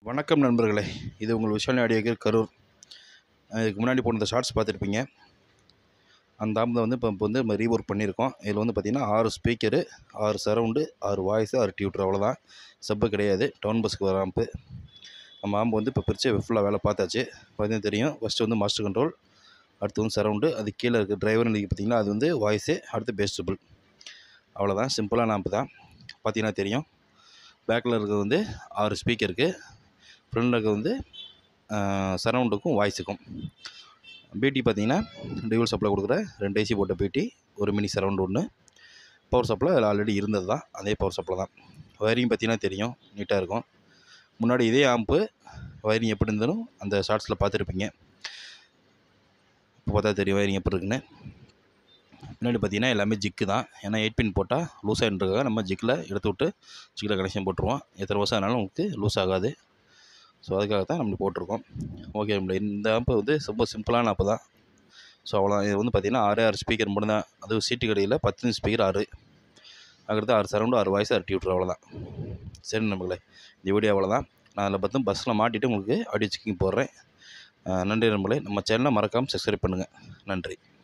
வணக்கம் நண்பர்களே இது உங்கள் விஷாலி ஆடியோகர் கரூர் அஹ் இதுக்கு முன்னாடி போன இந்த ஷார்ட்ஸ் பார்த்துருப்பீங்க அந்த ஆம்பை வந்து இப்போ இப்போ வந்து நம்ம ரீஒர்க் பண்ணியிருக்கோம் இதில் வந்து பார்த்திங்கன்னா ஆறு ஸ்பீக்கரு ஆறு சரவுண்டு ஆறு வாய்ஸு ஆறு டியூட்டர் அவ்வளோதான் சப்பு கிடையாது டவுன் பஸ்ஸுக்கு வர ஆம்பு நம்ம ஆம்பு வந்து இப்போ பிரித்து ஃபுல்லாக வேலை பார்த்தாச்சு பார்த்தீங்கன்னா தெரியும் ஃபஸ்ட்டு வந்து மாஸ்டர் கண்ட்ரோல் அடுத்து வந்து சரவுண்டு அது கீழே இருக்க டிரைவர் நீங்கள் பார்த்தீங்கன்னா அது வந்து வாய்ஸு அடுத்து பேஸ் ட்ரிபிள் அவ்வளோதான் சிம்பிளான ஆம்பு தான் பார்த்தீங்கன்னா தெரியும் பேக்கில் இருக்கிறது வந்து ஆறு ஸ்பீக்கர் இருக்குது ஃப்ரண்டில் இருக்கிறது வந்து சரவுண்டுக்கும் வாய்ஸுக்கும் பிடி பார்த்தீங்கன்னா டியூல் சப்ளை கொடுக்குற ரெண்டு ஏசி போட்ட பிடி ஒரு மினி சரவுண்டு ஒன்று பவர் சப்ளை அதில் ஆல்ரெடி இருந்தது தான் அதே பவர் சப்ளை தான் வயரிங் பார்த்தீங்கன்னா தெரியும் நீட்டாக இருக்கும் முன்னாடி இதே ஆம்பு வயரிங் எப்படி இருந்தாலும் அந்த ஷார்ட்ஸில் பார்த்துருப்பீங்க இப்போ பார்த்தா தெரியும் வயரிங் எப்படி இருக்குன்னு முன்னாடி பார்த்தீங்கன்னா எல்லாமே ஜிக்கு தான் ஏன்னா எயிட் பின் போட்டால் லூஸ் ஆகிட்டுருக்காக நம்ம ஜிக்கில் எடுத்து விட்டு ஜிக்கில் கனெக்ஷன் போட்டுருவோம் எத்தனை வருஷம் ஆனாலும் உங்களுக்கு லூஸ் ஆகாது ஸோ அதுக்காக தான் நம்ம போட்டிருக்கோம் ஓகே நம்மள இந்த ஆப்பு வந்து ரொம்ப சிம்பிளான ஆப்பு தான் ஸோ அவ்வளோ இது வந்து பார்த்திங்கன்னா ஆறு ஆறு ஸ்பீக்கர் மட்டும் தான் அதுவும் சீட்டு கடையில் பத்து ஸ்பீக்கர் ஆறு அதுக்கடுத்து ஆறு சரௌண்டு ஆறு வாய்ஸ் ஆறு டியூட்டர் அவ்வளோதான் சரி நம்மளே இந்த வீடியோ அவ்வளோதான் நான் அதில் பார்த்து பஸ்ஸில் மாட்டிட்டு உங்களுக்கு ஆடியோ செக்கிங் போடுறேன் அஹ் நன்றி நண்பர்களே நம்ம சேனலை மறக்காமல் சப்ஸ்கிரைப் பண்ணுங்கள் நன்றி